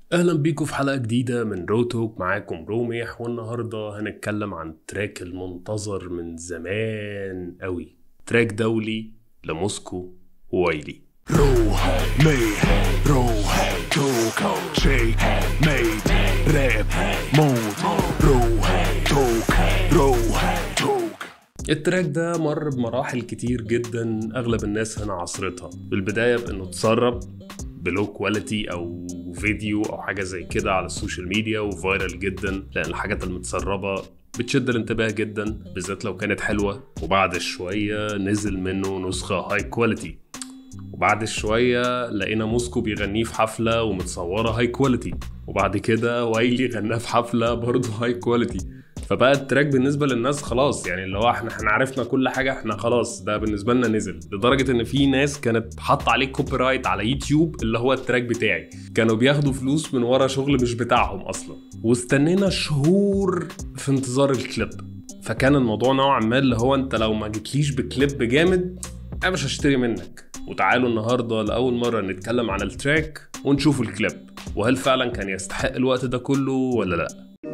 اهلا بيكم في حلقه جديده من روتوك معاكم روميح والنهارده هنتكلم عن التراك المنتظر من زمان قوي تراك دولي لموسكو ووايلي روح مي روح توك شيك ميت راب موت روح توك روح توك التراك ده مر بمراحل كتير جدا اغلب الناس هنا عصرتها بالبدايه بانه اتسرب بلو كواليتي او فيديو او حاجه زي كده على السوشيال ميديا وفايرال جدا لان الحاجات المتسربه بتشد الانتباه جدا بالذات لو كانت حلوه وبعد شويه نزل منه نسخه هاي كواليتي وبعد شوية لقينا موسكو بيغنيه في حفلة ومتصورة هاي كواليتي وبعد كده وايلي غناه في حفلة برضه هاي كواليتي فبقى التراك بالنسبة للناس خلاص يعني اللي هو احنا احنا عرفنا كل حاجة احنا خلاص ده بالنسبة لنا نزل لدرجة ان في ناس كانت حاطة عليه كوبي رايت على يوتيوب اللي هو التراك بتاعي كانوا بياخدوا فلوس من ورا شغل مش بتاعهم اصلا واستنينا شهور في انتظار الكليب فكان الموضوع نوعا ما اللي هو انت لو ما جيتليش بكليب جامد انا مش هشتري منك وتعالوا النهارده لاول مره نتكلم عن التراك ونشوف الكليب وهل فعلا كان يستحق الوقت ده كله ولا لا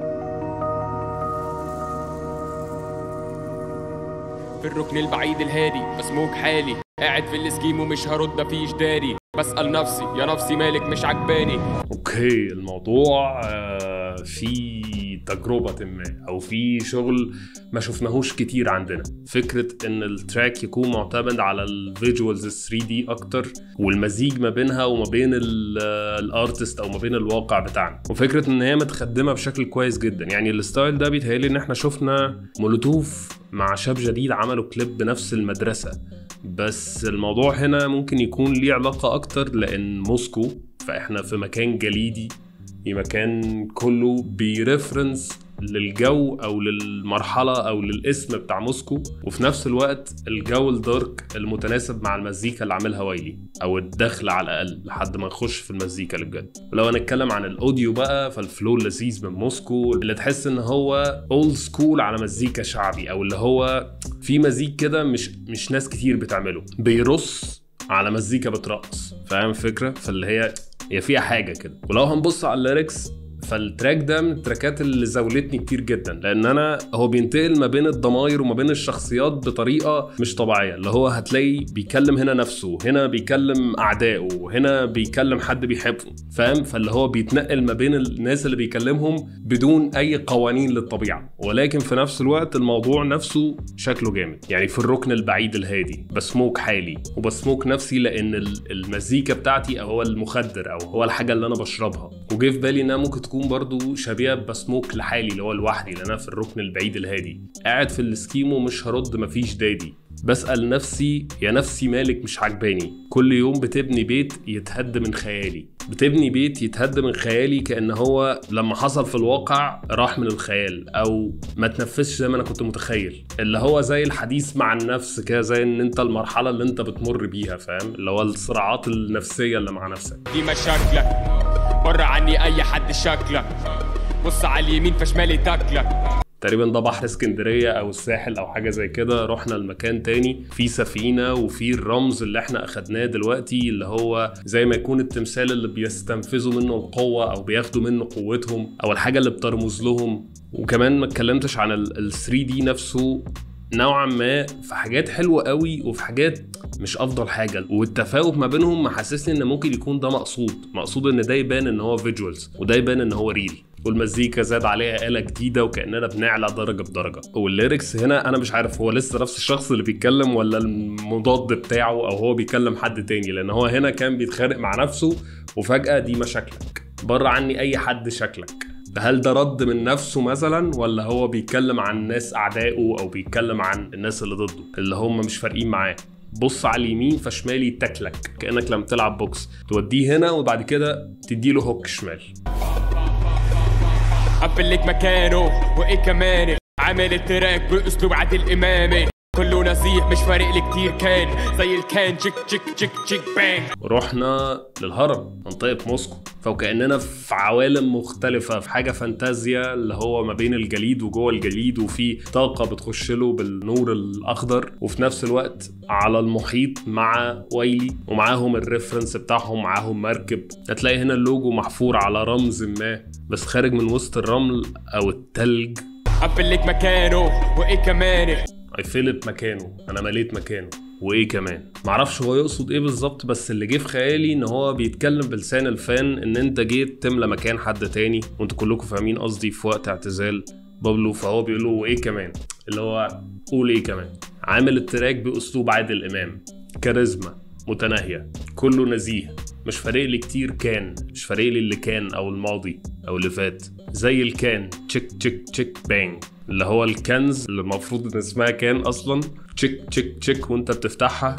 في الركن البعيد الهادي مسموك حالي قاعد في الاسكيم ومش هرد مفيش داري بسأل نفسي يا نفسي مالك مش عجباني اوكي الموضوع آه، في تجربة ما او في شغل ما شفناهوش كتير عندنا فكرة ان التراك يكون معتمد على الفيجوالز 3 دي اكتر والمزيج ما بينها وما بين ال- الارتست او ما بين الواقع بتاعنا وفكرة ان هي متخدمة بشكل كويس جدا يعني الستايل ده بيتهيألي ان احنا شفنا مولوتوف مع شاب جديد عملوا كليب بنفس المدرسة بس الموضوع هنا ممكن يكون ليه علاقة أكتر لأن موسكو فإحنا في مكان جليدي في مكان كله بيرفرنس للجو او للمرحله او للاسم بتاع موسكو وفي نفس الوقت الجو الدارك المتناسب مع المزيكا اللي عاملها وايلي او الدخل على الاقل لحد ما نخش في المزيكا اللي بجد ولو هنتكلم عن الاوديو بقى فالفلو اللذيذ من موسكو اللي تحس ان هو اولد سكول على مزيكا شعبي او اللي هو في مزيك كده مش مش ناس كتير بتعمله بيرص على مزيكا بترقص فاهم الفكره فاللي هي هي فيها حاجه كده ولو هنبص على الليركس فالتراك ده من التراكات اللي زاولتني كتير جدا لان انا هو بينتقل ما بين الضماير وما بين الشخصيات بطريقه مش طبيعيه اللي هو هتلاقي بيكلم هنا نفسه هنا بيكلم اعدائه هنا بيكلم حد بيحبه فاهم فاللي هو بيتنقل ما بين الناس اللي بيكلمهم بدون اي قوانين للطبيعه ولكن في نفس الوقت الموضوع نفسه شكله جامد يعني في الركن البعيد الهادي بسموك حالي وبسموك نفسي لان ال- المزيكا بتاعتي او هو المخدر او هو الحاجه اللي انا بشربها وجه في بالي انها ممكن تكون برضو شبيهه بسموك لحالي اللي هو لوحدي لان انا في الركن البعيد الهادي قاعد في السكيمو مش هرد مفيش دادي بسأل نفسي يا نفسي مالك مش عجباني كل يوم بتبني بيت يتهد من خيالي بتبني بيت يتهد من خيالي كأن هو لما حصل في الواقع راح من الخيال أو ما تنفذش زي ما أنا كنت متخيل اللي هو زي الحديث مع النفس كده زي إن أنت المرحلة اللي أنت بتمر بيها فاهم اللي هو الصراعات النفسية اللي مع نفسك دي مشاكلك بره عني اي حد شكلك بص على اليمين فشمالي تاكلك تقريبا ده بحر اسكندريه او الساحل او حاجه زي كده رحنا لمكان تاني في سفينه وفي الرمز اللي احنا اخدناه دلوقتي اللي هو زي ما يكون التمثال اللي بيستنفذوا منه القوه او بياخدوا منه قوتهم او الحاجه اللي بترمز لهم وكمان ما اتكلمتش عن ال 3 دي نفسه نوعا ما في حاجات حلوه قوي وفي حاجات مش افضل حاجه والتفاوت ما بينهم محسسني ان ممكن يكون ده مقصود مقصود ان ده يبان ان هو فيجوالز وده يبان ان هو ريل والمزيكا زاد عليها آلة جديدة وكأننا بنعلى درجة بدرجة والليركس هنا أنا مش عارف هو لسه نفس الشخص اللي بيتكلم ولا المضاد بتاعه أو هو بيكلم حد تاني لأن هو هنا كان بيتخانق مع نفسه وفجأة دي مشاكلك بره عني أي حد شكلك هل ده رد من نفسه مثلا ولا هو بيتكلم عن ناس أعدائه أو بيتكلم عن الناس اللي ضده اللي هم مش فارقين معاه بص على اليمين فشمالي تاكلك كانك لما تلعب بوكس توديه هنا وبعد كده تديله هوك شمال قفل لك مكانه وايه كمان عامل التراك باسلوب عادل امامي كله نزيه مش فارق لي كتير كان زي الكان تشيك تشيك تشيك تشيك بانج رحنا للهرم منطقة موسكو فوكأننا في عوالم مختلفة في حاجة فانتازيا اللي هو ما بين الجليد وجوه الجليد وفي طاقة بتخش له بالنور الأخضر وفي نفس الوقت على المحيط مع ويلي ومعاهم الريفرنس بتاعهم معاهم مركب هتلاقي هنا اللوجو محفور على رمز ما بس خارج من وسط الرمل أو التلج قفل لك مكانه وايه كمان I filled مكانه انا مليت مكانه وايه كمان معرفش هو يقصد ايه بالظبط بس اللي جه في خيالي ان هو بيتكلم بلسان الفان ان انت جيت تملى مكان حد تاني وانتوا كلكم فاهمين قصدي في وقت اعتزال بابلو فهو بيقول له وايه كمان اللي هو قول ايه كمان عامل التراك باسلوب عادل امام كاريزما متناهيه كله نزيه مش فارق لي كتير كان مش فارق لي اللي كان او الماضي او اللي فات زي الكان تشيك تشيك تشيك بانج اللي هو الكنز اللي المفروض ان اسمها كان اصلا تشيك تشيك تشيك وانت بتفتحها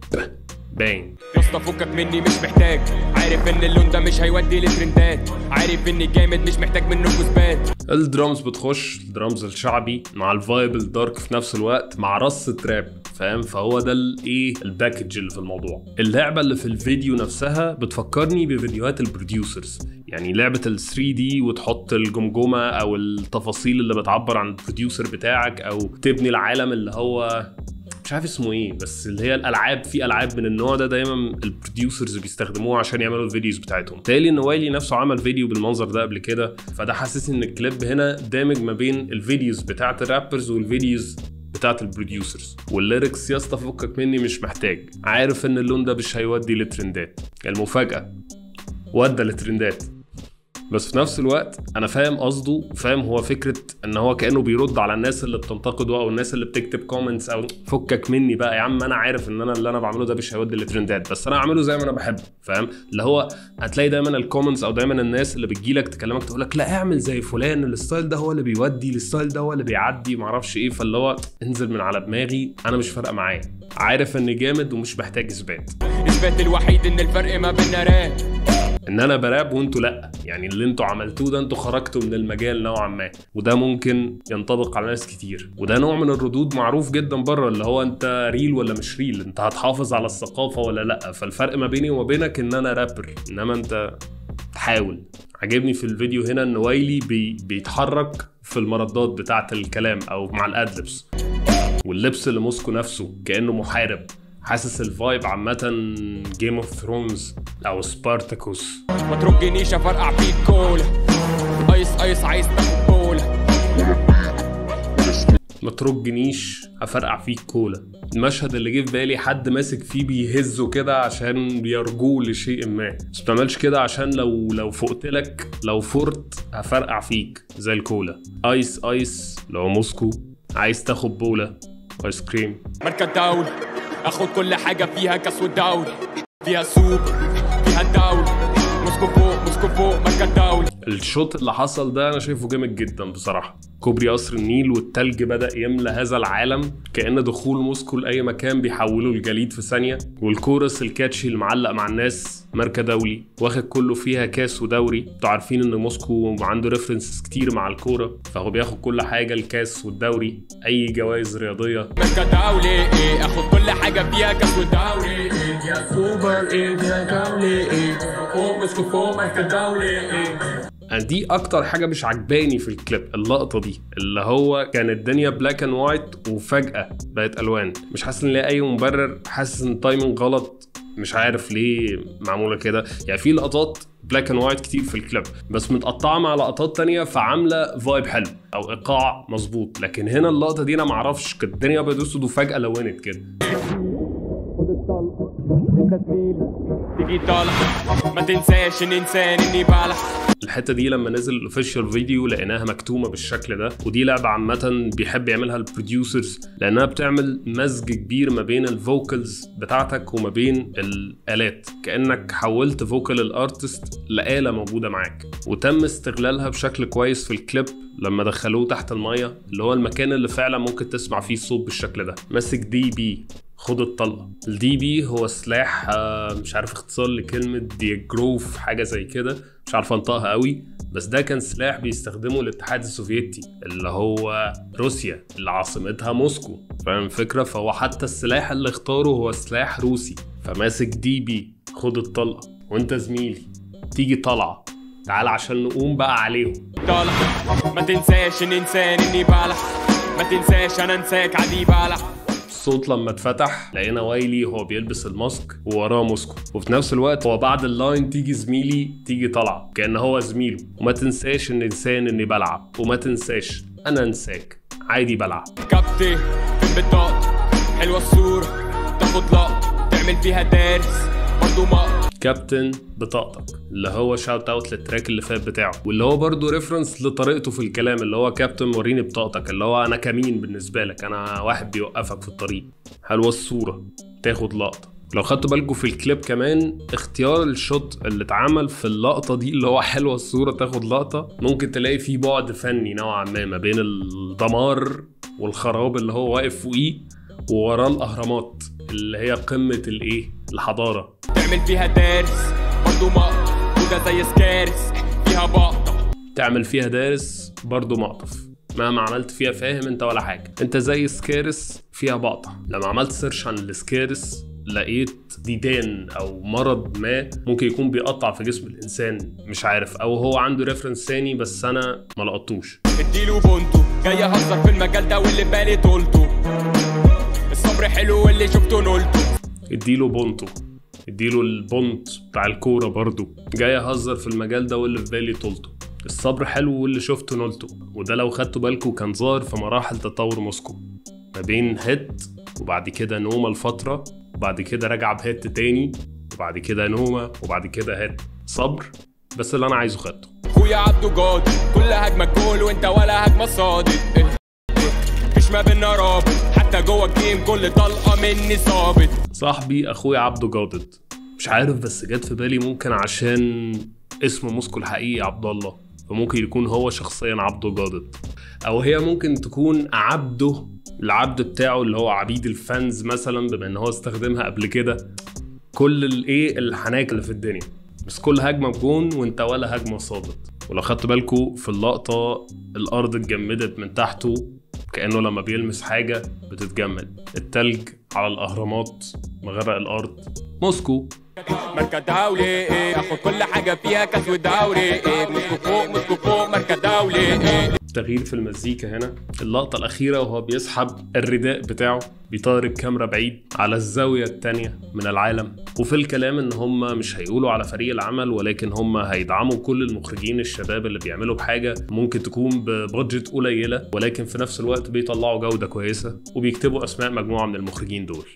بانج يا اسطى فكك مني مش محتاج عارف ان اللون ده مش هيودي لترندات عارف اني جامد مش محتاج منه كثبات الدرامز بتخش الدرامز الشعبي مع الفايب الدارك في نفس الوقت مع رص تراب فاهم فهو ده الايه الباكج اللي في الموضوع اللعبه اللي في الفيديو نفسها بتفكرني بفيديوهات البروديوسرز يعني لعبه ال 3 دي وتحط الجمجمه او التفاصيل اللي بتعبر عن البروديوسر بتاعك او تبني العالم اللي هو مش عارف اسمه ايه بس اللي هي الالعاب في العاب من النوع ده دايما البروديوسرز بيستخدموها عشان يعملوا الفيديوز بتاعتهم تالي ان وايلي نفسه عمل فيديو بالمنظر ده قبل كده فده حاسس ان الكليب هنا دامج ما بين الفيديوز بتاعت الرابرز والفيديوز بتاعت البروديوسرز والليركس يا اسطى فكك مني مش محتاج عارف ان اللون ده مش هيودي لترندات المفاجاه ودى لترندات بس في نفس الوقت انا فاهم قصده وفاهم هو فكره ان هو كانه بيرد على الناس اللي بتنتقده او الناس اللي بتكتب كومنتس او فكك مني بقى يا عم انا عارف ان انا اللي انا بعمله ده مش هيودي لترندات بس انا هعمله زي ما انا بحب فاهم اللي هو هتلاقي دايما الكومنتس او دايما الناس اللي بتجيلك تكلمك تقول لك لا اعمل زي فلان الستايل ده هو اللي بيودي الستايل ده هو اللي بيعدي معرفش ايه فاللي هو انزل من على دماغي انا مش فارقه معايا عارف اني جامد ومش محتاج اثبات اثبات الوحيد ان الفرق ما بيننا راب ان انا براب وانتوا لا يعني اللي انتوا عملتوه ده انتوا خرجتوا من المجال نوعا ما وده ممكن ينطبق على ناس كتير وده نوع من الردود معروف جدا بره اللي هو انت ريل ولا مش ريل انت هتحافظ على الثقافه ولا لا فالفرق ما بيني وما بينك ان انا رابر انما انت تحاول عجبني في الفيديو هنا ان وايلي بي بيتحرك في المردات بتاعه الكلام او مع الادلبس واللبس اللي موسكو نفسه كانه محارب حاسس الفايب عامة جيم اوف ثرونز او سبارتاكوس ما ترجنيش افرقع فيك كولا ايس ايس عايز تاخد كولا ما ترجنيش هفرقع فيك كولا المشهد اللي جه في بالي حد ماسك فيه بيهزه كده عشان بيرجوه لشيء ما بس ما تعملش كده عشان لو لو فقت لك لو فرت هفرقع فيك زي الكولا ايس ايس لو موسكو عايز تاخد بولا ايس كريم ماركة دولة اخد كل حاجة فيها كاس والدوري فيها سوق فيها الدولة موسكو فوق موسكو فوق ماركة دولة الشوط اللي حصل ده انا شايفه جامد جدا بصراحه كوبري قصر النيل والتلج بدا يملى هذا العالم كان دخول موسكو لاي مكان بيحولوا الجليد في ثانيه والكورس الكاتشي اللي معلق مع الناس ماركه دولي واخد كله فيها كاس ودوري انتوا عارفين ان موسكو عنده ريفرنسز كتير مع الكوره فهو بياخد كل حاجه الكاس والدوري اي جوائز رياضيه ماركة دولة ايه اخد كل حاجة فيها كاس والدوري ايه فيها سوبر ايه فيها دولة ايه فوق موسكو فوق ماركة دولة ايه أنا دي اكتر حاجه مش عجباني في الكليب اللقطه دي اللي هو كان الدنيا بلاك اند وايت وفجاه بقت الوان مش حاسس ان ليها اي مبرر حاسس ان التايمنج غلط مش عارف ليه معموله كده يعني في لقطات بلاك اند وايت كتير في الكليب بس متقطعه مع لقطات تانية فعامله فايب حلو او ايقاع مظبوط لكن هنا اللقطه دي انا معرفش كانت الدنيا ابيض واسود وفجاه لونت كده خد الطلقة انت زميلي تيجي طالع ما تنساش ان انسان اني بلح الحته دي لما نزل الاوفيشال فيديو لقيناها مكتومه بالشكل ده ودي لعبه عامه بيحب يعملها البروديوسرز لانها بتعمل مزج كبير ما بين الفوكالز بتاعتك وما بين الالات كانك حولت فوكال الارتست لاله موجوده معاك وتم استغلالها بشكل كويس في الكليب لما دخلوه تحت الميه اللي هو المكان اللي فعلا ممكن تسمع فيه الصوت بالشكل ده ماسك دي بي خد الطلقه الدي بي هو سلاح آه، مش عارف اختصار لكلمه ديجروف حاجه زي كده مش عارف انطقها قوي بس ده كان سلاح بيستخدمه الاتحاد السوفيتي اللي هو روسيا اللي عاصمتها موسكو فاهم الفكره فهو حتى السلاح اللي اختاره هو سلاح روسي فماسك دي بي خد الطلقه وانت زميلي تيجي طالعه تعال عشان نقوم بقى عليهم طالع ما تنساش ان انسان اني بلح ما تنساش انا انساك عادي بلح الصوت لما اتفتح لقينا وايلي هو بيلبس الماسك ووراه موسكو وفي نفس الوقت هو بعد اللاين تيجي زميلي تيجي طالعه كان هو زميله وما تنساش ان انسان اني بلعب وما تنساش انا انساك عادي بلعب كابتن فين بطاقتي حلوه الصوره تاخد لقطه تعمل فيها دارس برضه مقطع كابتن بطاقتك اللي هو شاوت اوت للتراك اللي فات بتاعه واللي هو برضه ريفرنس لطريقته في الكلام اللي هو كابتن وريني بطاقتك اللي هو انا كمين بالنسبه لك انا واحد بيوقفك في الطريق حلوه الصوره تاخد لقطه لو خدتوا بالكم في الكليب كمان اختيار الشوت اللي اتعمل في اللقطه دي اللي هو حلوه الصوره تاخد لقطه ممكن تلاقي فيه بعد فني نوعا ما ما بين الدمار والخراب اللي هو واقف فوقيه ووراه الاهرامات اللي هي قمه الايه الحضاره تعمل فيها دارس برضه مقطع وده زي سكارس فيها بقطع تعمل فيها دارس برضو مقطف مهما عملت فيها فاهم انت ولا حاجه انت زي سكارس فيها بقطع لما عملت سيرش عن السكارس لقيت ديدان او مرض ما ممكن يكون بيقطع في جسم الانسان مش عارف او هو عنده ريفرنس ثاني بس انا ما لقطوش اديله بونتو جاي اهزر في المجال ده واللي بالي طولته الصبر حلو واللي شفته نولته اديله بونتو اديله البونت بتاع الكوره برضو جاي اهزر في المجال ده واللي في بالي طولته الصبر حلو واللي شفته نولته وده لو خدتوا بالكم كان ظاهر في مراحل تطور موسكو ما بين هيت وبعد كده نومة لفترة وبعد كده رجع بهيت تاني وبعد كده نومة وبعد كده هيت صبر بس اللي انا عايزه خدته اخويا عبده جاد كل هجمه جول وانت ولا هجمه صادق إيه، إيه. مفيش ما بينا رابط حتى جوه الجيم كل طلقه مني صابت صاحبي اخويا عبده جادد مش عارف بس جت في بالي ممكن عشان اسم موسكو الحقيقي عبد الله فممكن يكون هو شخصيا عبده جادد او هي ممكن تكون عبده العبد بتاعه اللي هو عبيد الفانز مثلا بما ان هو استخدمها قبل كده كل الايه الحناك اللي في الدنيا بس كل هجمه بجون وانت ولا هجمه صادت ولو خدتوا بالكم في اللقطه الارض اتجمدت من تحته كانه لما بيلمس حاجه بتتجمد التلج على الاهرامات مغرق الارض موسكو مركز دولي ايه اخد كل حاجه فيها كاس ودوري ايه مسكو فوق مسكو فوق مركز دولي ايه تغيير في المزيكا هنا اللقطة الأخيرة وهو بيسحب الرداء بتاعه بيطير الكاميرا بعيد على الزاوية التانية من العالم وفي الكلام إن هم مش هيقولوا على فريق العمل ولكن هم هيدعموا كل المخرجين الشباب اللي بيعملوا بحاجة ممكن تكون ببادجت قليلة ولكن في نفس الوقت بيطلعوا جودة كويسة وبيكتبوا أسماء مجموعة من المخرجين دول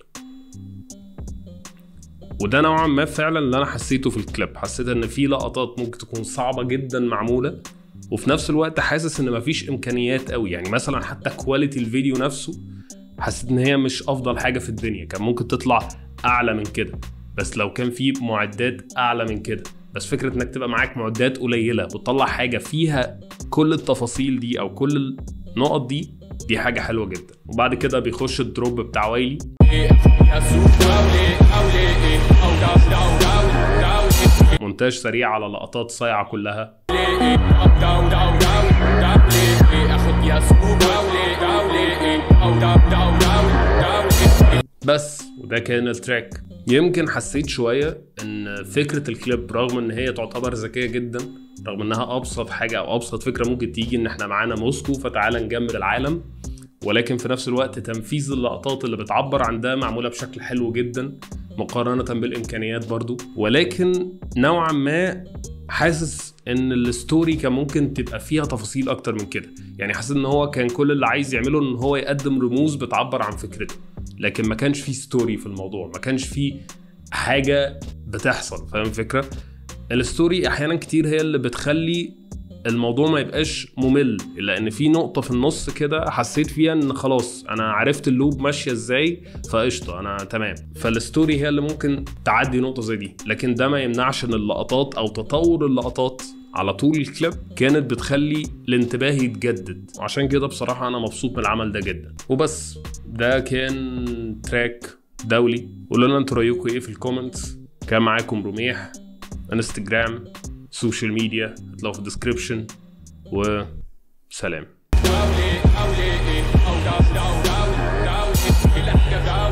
وده نوعا ما فعلا اللي انا حسيته في الكليب حسيت ان في لقطات ممكن تكون صعبه جدا معموله وفي نفس الوقت حاسس ان مفيش امكانيات قوي يعني مثلا حتى كواليتي الفيديو نفسه حسيت ان هي مش افضل حاجه في الدنيا كان ممكن تطلع اعلى من كده بس لو كان في معدات اعلى من كده بس فكره انك تبقى معاك معدات قليله وتطلع حاجه فيها كل التفاصيل دي او كل النقط دي دي حاجه حلوه جدا وبعد كده بيخش الدروب بتاع وايلي ايه اسوق دولي دولي ايه او دولي دولي دولي مونتاج سريع على لقطات صايعه كلها ايه او دولي دولي دولي ايه اخد يا سوق دولي دولي ايه او دولي دولي دولي بس وده كان التراك يمكن حسيت شوية ان فكرة الكليب رغم ان هي تعتبر ذكية جدا رغم انها ابسط حاجة او ابسط فكرة ممكن تيجي ان احنا معانا موسكو فتعالى نجمد العالم ولكن في نفس الوقت تنفيذ اللقطات اللي بتعبر عن ده معمولة بشكل حلو جدا مقارنة بالامكانيات برضو ولكن نوعا ما حاسس ان الستوري كان ممكن تبقى فيها تفاصيل اكتر من كده يعني حاسس ان هو كان كل اللي عايز يعمله ان هو يقدم رموز بتعبر عن فكرته لكن ما كانش فيه ستوري في الموضوع ما كانش فيه حاجه بتحصل فاهم الفكره الستوري احيانا كتير هي اللي بتخلي الموضوع ما يبقاش ممل لان في نقطه في النص كده حسيت فيها ان خلاص انا عرفت اللوب ماشيه ازاي فقشطه انا تمام فالستوري هي اللي ممكن تعدي نقطه زي دي لكن ده ما يمنعش ان اللقطات او تطور اللقطات على طول الكليب كانت بتخلي الانتباه يتجدد وعشان كده بصراحة أنا مبسوط من العمل ده جدا وبس ده كان تراك دولي قولوا لنا انتوا رأيكم ايه في الكومنتس كان معاكم رميح انستجرام سوشيال ميديا هتلاقوا في الديسكريبشن وسلام أولي أولي أو داو داو داو داو إلى داو